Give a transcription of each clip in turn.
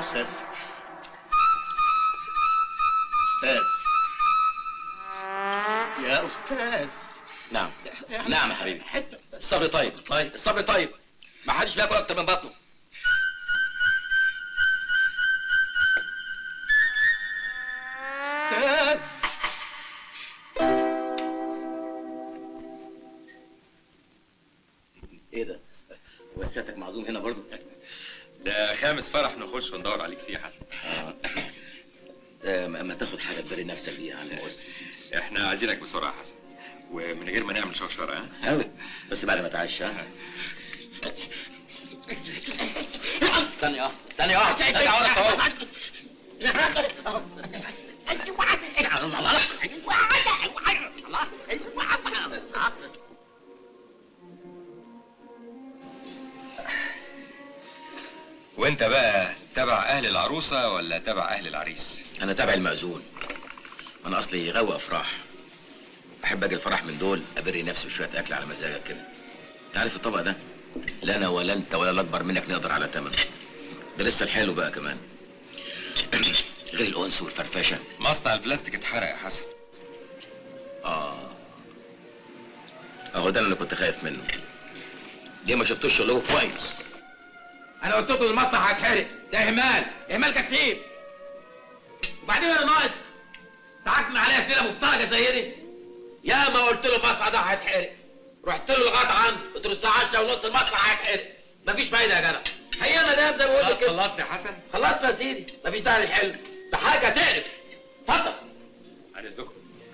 استاذ استاذ يا استاذ نعم نعم يا حبيبي الصبر طيب طيب الصبر طيب ما حدش بياكل اكتر من بطنه استاذ ايه ده هو سيادتك معزوم هنا برضه ده خامس فرح نخش وندور عليك فيه يا حسن آه. آه، ما ما تاخد حاجه تبري نفسك بيها عن المؤسس احنا عايزينك بسرعه يا حسن ومن غير ما نعمل شوشره ها قوي بس بعد ما تعشى ها؟ ثانية واحدة ثانية واحدة ارجع ورا اهو وانت بقى تبع اهل العروسه ولا تبع اهل العريس انا تابع المأذون انا اصلي غاوي افراح بحب اجي الفرح من دول ابري نفسي بشويه اكل على مزاجك كده انت عارف الطبق ده لا انا ولا انت ولا الاكبر منك نقدر على ثمنه ده لسه الحلو بقى كمان غير الانس والفرفشه مصنع البلاستيك اتحرق يا حسن اه اهو ده اللي كنت خايف منه ليه ما شفتوش شغله كويس انا قلت لكم المصنع هيتحرق ده اهمال اهمال كثير وبعدين انا ناقص تعاكم عليا في ليله مفترجه زي دي يا ما قلت له المصنع ده هيتحرق رحت له لغايه عنده قلت له الساعه 10 ونص المصنع هيتحرق مفيش فايده يا جدع هي انا ده زي ما بقول لك كده خلصت يا حسن خلصت يا سيدي مفيش داعي للحلم ده حاجه تقرف اتفضل على اذنكم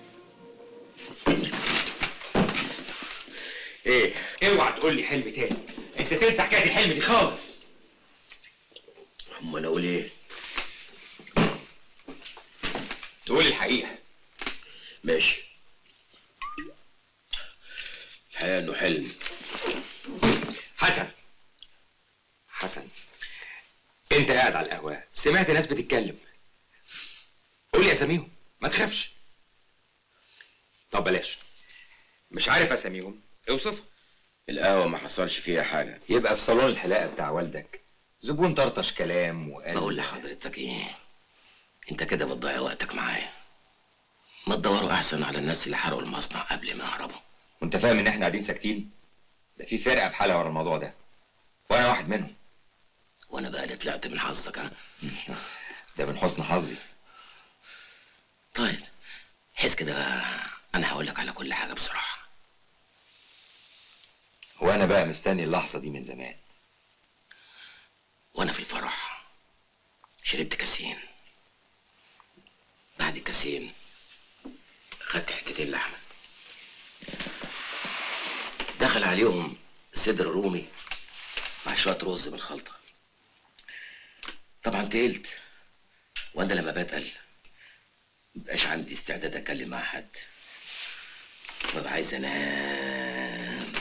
ايه اوعى تقول لي حلم تاني انت تنسى حكايه الحلم دي خالص امال اقول ايه تقول الحقيقه ماشي الحقيقه انه حلم حسن حسن انت قاعد على القهوه سمعت ناس بتتكلم قول لي اساميهم ما تخافش طب بلاش مش عارف اساميهم اوصف القهوه ما حصلش فيها حاجه يبقى في صالون الحلاقه بتاع والدك زبون طرطش كلام وقال بقول لحضرتك ايه انت كده بتضيع وقتك معايا ما تدوروا احسن على الناس اللي حرقوا المصنع قبل ما يهربوا وانت فاهم ان احنا قاعدين ساكتين ده في فرقه بحالها ورا الموضوع ده وانا واحد منهم وانا بقى اللي طلعت من حظك ها ده من حسن حظي طيب حس كده بقى انا هقول لك على كل حاجه بصراحه وانا بقى مستني اللحظه دي من زمان وانا في الفرح شربت كاسين بعد الكاسين خدت حتتين لحمه دخل عليهم صدر رومي مع شويه رز بالخلطه طبعا تقلت وانا لما بتقل مبقاش عندي استعداد اتكلم مع حد ببقى عايز انام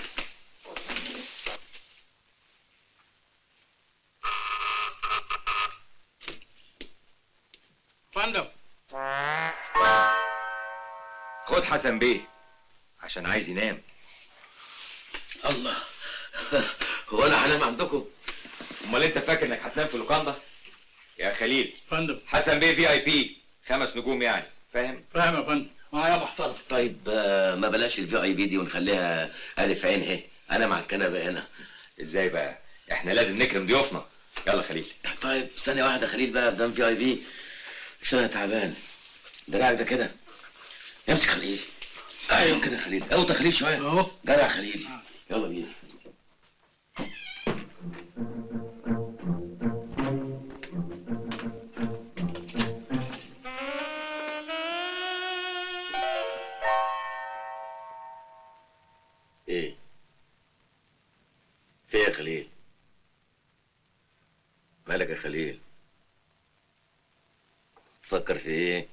فندم خد حسن بيه عشان عايز ينام الله هو انا هنام عندكم امال انت فاكر انك هتنام في لوكاندا يا خليل فندم حسن بيه في اي بي خمس نجوم يعني فاهم فاهم يا فندم معايا محترم طيب آه، ما بلاش الفي اي بي دي ونخليها الف عين اهي انا مع الكنبه هنا ازاي بقى احنا لازم نكرم ضيوفنا يلا خليل طيب ثانيه واحده خليل بقى بدم في اي بي عشان انا تعبان دراعك ده كده امسك خليل ايوه كده خليل اوطى خليل شويه اهو جدع خليل يلا بينا ايه في يا خليل مالك يا خليل تفكر في ايه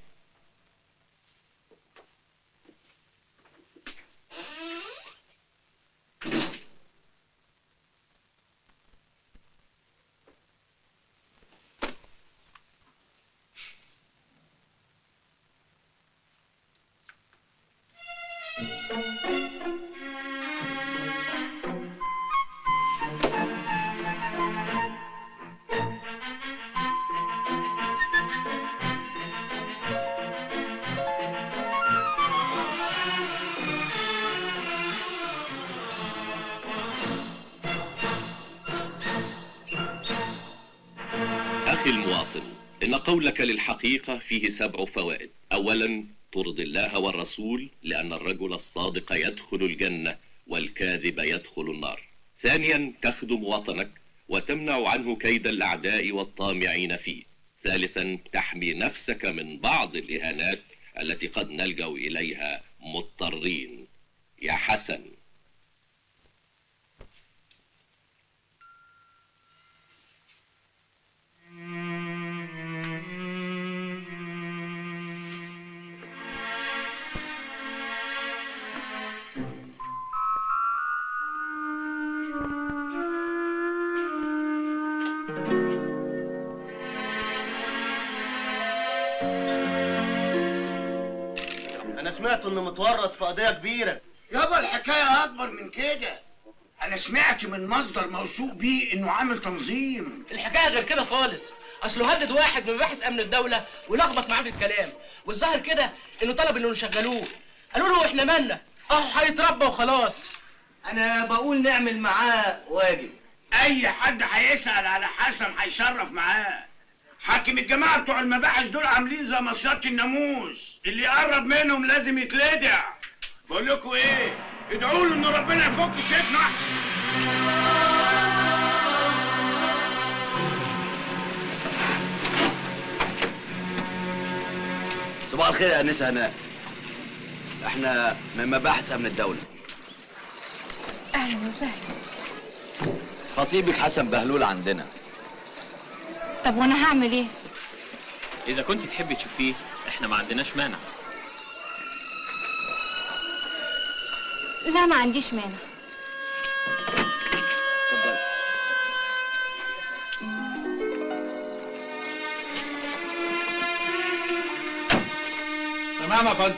أخي المواطن إن قولك للحقيقة فيه سبع فوائد أولا ترضي الله والرسول لأن الرجل الصادق يدخل الجنة والكاذب يدخل النار ثانيا تخدم وطنك وتمنع عنه كيد الأعداء والطامعين فيه ثالثا تحمي نفسك من بعض الإهانات التي قد نلجأ إليها مضطرين يا حسن انا سمعت انه متورط في قضيه كبيره يابا الحكاية أكبر من كده أنا سمعت من مصدر موثوق بيه إنه عامل تنظيم الحكايه غير كده خالص اصله هدد واحد من مباحث امن الدوله ولخبط معاه في الكلام والظاهر كده انه طلب انه يشغلوه قالوا له احنا مالنا اهو هيتربى وخلاص انا بقول نعمل معاه واجب أي حد هيسأل على حسن هيشرف معاه حاكم الجماعة بتوع المباحث دول عاملين زي مصيادة الناموس اللي يقرب منهم لازم يتلدع بقول لكم ايه ادعوا له ان ربنا يفك شيطنا احسن صباح الخير يا انسه هناء احنا من مباحث امن الدوله اهلا وسهلا خطيبك حسن بهلول عندنا طب وانا هعمل ايه إذا كنت تحبي تشوفيه إحنا ما عندناش مانع لا ما عنديش مانع اتفضل تمام يا فندم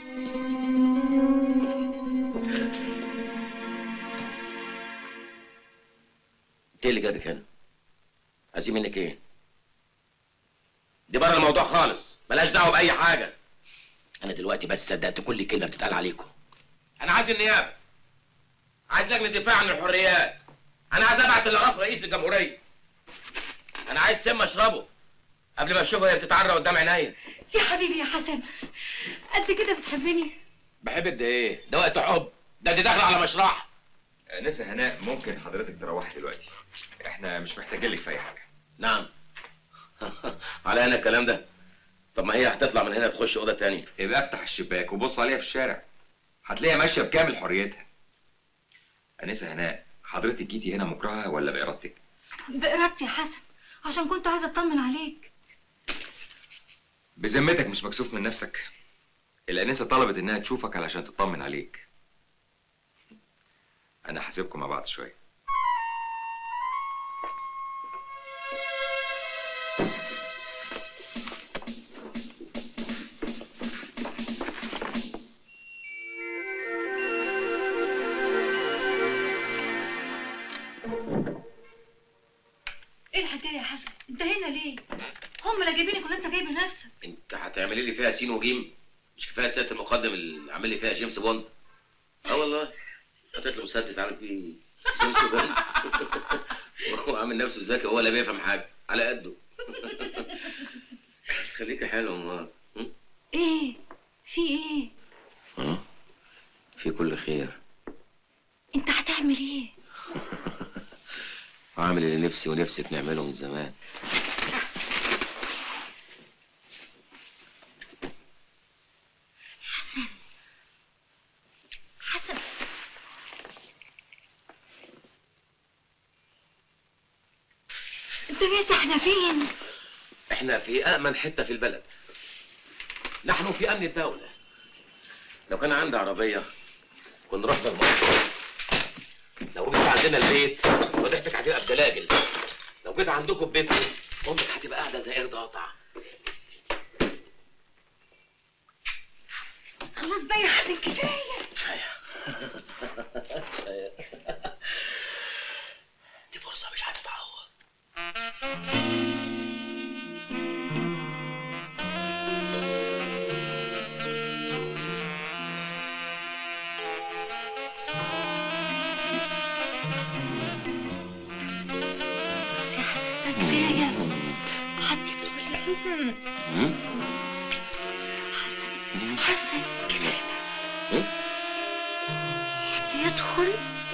انت اللي جابك هنا عايزين منك ايه دي بره الموضوع خالص ملاش دعوه باي حاجه انا دلوقتي بس صدقت كل كلمه بتتقال عليكم انا عايز النيابه عايز لجنه دفاع عن الحريات انا عايز ابعت الاراف رئيس الجمهوريه انا عايز سم اشربه قبل ما اشوفها وهي بتتعرى قدام عينيا يا حبيبي يا حسن قد كده بتحبني بحبك ده ايه ده وقت حب ده انت داخله على مشرح نسا هناء ممكن حضرتك تروحي دلوقتي احنا مش محتاجين لك في اي حاجه نعم على انا الكلام ده طب ما هي هتطلع من هنا تخش اوضه تانية يبقى افتح الشباك وبص عليها في الشارع هتلاقيها ماشيه بكامل حريتها انسه هناء حضرتك جيتي هنا مكرهه ولا بارادتك بإرادتي يا حسن عشان كنت عايزه اطمن عليك بذمتك مش مكسوف من نفسك الانسه طلبت انها تشوفك علشان تطمن عليك انا هسيبكم مع بعض شويه ايه الحكايه يا حسن انت هنا ليه هم اللي جايبينك ولا انت جايب نفسك انت هتعملي لي فيها سين وجيم مش كفايه سياده المقدم اللي عامل لي فيها جيمس بوند اه والله حطيت له مسدس عامل فيه جيمس بوند وهو عامل نفسه ذكي وهو لا بيفهم حاجه على قده خليكي حلو امال ايه في ايه ها؟ في كل خير انت هتعمل ايه عامل اللي نفسي ونفسك نعمله من زمان حسن حسن انت ناسي احنا فين احنا في امن حته في البلد نحن في امن الدوله لو كان عندي عربيه كنا رحنا المنطقه لو جيت عندنا البيت وضحتك هتبقى بدلاجل لو جيت عندكم ببيتكم امك هتبقى قاعده زي قرد قاطع خلاص بقى يا حسن كفايه دي فرصه مش هتتعوض بس يا حسن ده كفايه حسن حد يدخل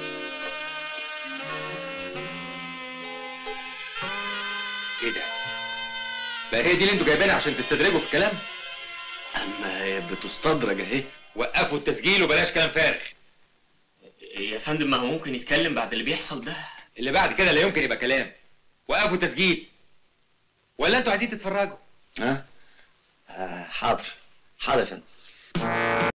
ايه ده بقى هي دي اللي انتوا جايبينها عشان تستدرجوا في الكلام اما هي بتستدرج اهي وقفوا التسجيل وبلاش كلام فارغ يا فندم ما هو ممكن يتكلم بعد اللي بيحصل ده اللي بعد كده لا يمكن يبقى كلام وقفوا التسجيل ولا انتوا عايزين تتفرجوا ها آه حاضر حاضر يا فندم